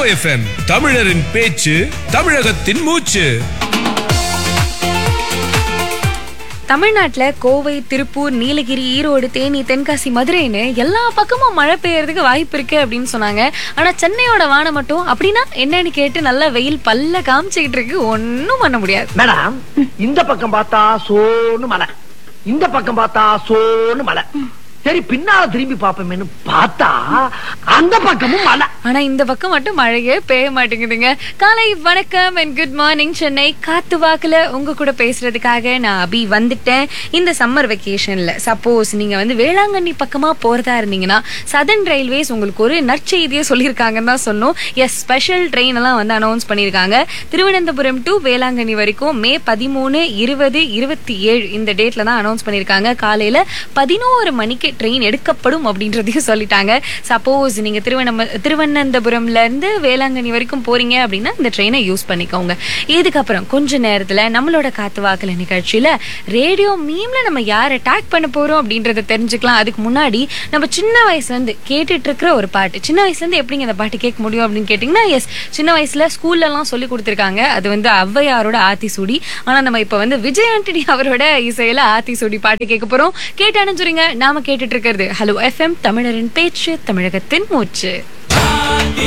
FM தமிழரின் பேச்சு தமிழகத்தின் மூச்சு தமிழ்நாட்டுல கோவை திருப்பூர் நீலகிரி ஈரோடு தேனி தென்காசி மதுரைன்னு எல்லா பக்கமும் மழை பெய்யறதுக்கு வாய்ப்பு இருக்கு அப்படின்னு சொன்னாங்க ஆனா சென்னையோட வானம் மட்டும் அப்படின்னா என்னன்னு கேட்டு நல்லா வெயில் பல்ல காமிச்சுக்கிட்டு இருக்கு ஒன்னும் பண்ண முடியாது மேடம் இந்த பக்கம் பார்த்தா சோன்னு மலை இந்த பக்கம் பார்த்தா சோன்னு மலை சரி பின்னால திரும்பி பாப்போமேன்னு பார்த்தா அந்த பக்கமும் மலை ஆனா இந்த பக்கம் மட்டும் மழையே பெய்ய மாட்டேங்குதுங்க காலை வணக்கம் அண்ட் குட் மார்னிங் சென்னை காத்து வாக்குல உங்க கூட பேசுறதுக்காக நான் அபி வந்துட்டேன் இந்த சம்மர் வெக்கேஷன்ல சப்போஸ் நீங்க வந்து வேளாங்கண்ணி பக்கமா போறதா இருந்தீங்கன்னா சதன் ரயில்வேஸ் உங்களுக்கு ஒரு நற்செய்தியை சொல்லியிருக்காங்கன்னு தான் சொன்னோம் எஸ் ஸ்பெஷல் ட்ரெயின் எல்லாம் வந்து அனௌன்ஸ் பண்ணியிருக்காங்க திருவனந்தபுரம் டு வேளாங்கண்ணி வரைக்கும் மே பதிமூணு இருபது இருபத்தி ஏழு இந்த டேட்ல தான் அனௌன்ஸ் பண்ணியிருக்காங்க காலையில பதினோரு மணிக்கு ட்ரெயின் எடுக்கப்படும் அப்படின்றதையும் சொல்லிட்டாங்க சப்போஸ் நீங்க திருவண்ணம திருவனந்தபுரம்ல இருந்து வேளாங்கண்ணி வரைக்கும் போறீங்க அப்படின்னா இந்த ட்ரெயினை யூஸ் பண்ணிக்கோங்க இதுக்கப்புறம் கொஞ்ச நேரத்துல நம்மளோட காத்து வாக்குல நிகழ்ச்சியில ரேடியோ மீம்ல நம்ம யாரை டேக் பண்ண போறோம் அப்படின்றத தெரிஞ்சுக்கலாம் அதுக்கு முன்னாடி நம்ம சின்ன வயசுல இருந்து கேட்டுட்டு இருக்கிற ஒரு பாட்டு சின்ன வயசுல இருந்து எப்படிங்க இந்த பாட்டு கேட்க முடியும் அப்படின்னு கேட்டீங்கன்னா எஸ் சின்ன வயசுல ஸ்கூல்ல எல்லாம் சொல்லி கொடுத்துருக்காங்க அது வந்து ஔவையாரோட ஆத்திசூடி ஆனா நம்ம இப்ப வந்து விஜய் ஆண்டனி அவரோட இசையில ஆத்திசூடி பாட்டு கேட்க போறோம் கேட்டு அணைஞ்சுருங்க நாம கேட்டுட்டு இருக்கிறது ஹலோ எஃப்எம் தமிழரின் பேச்சு தமிழகத்தின் மூச்சு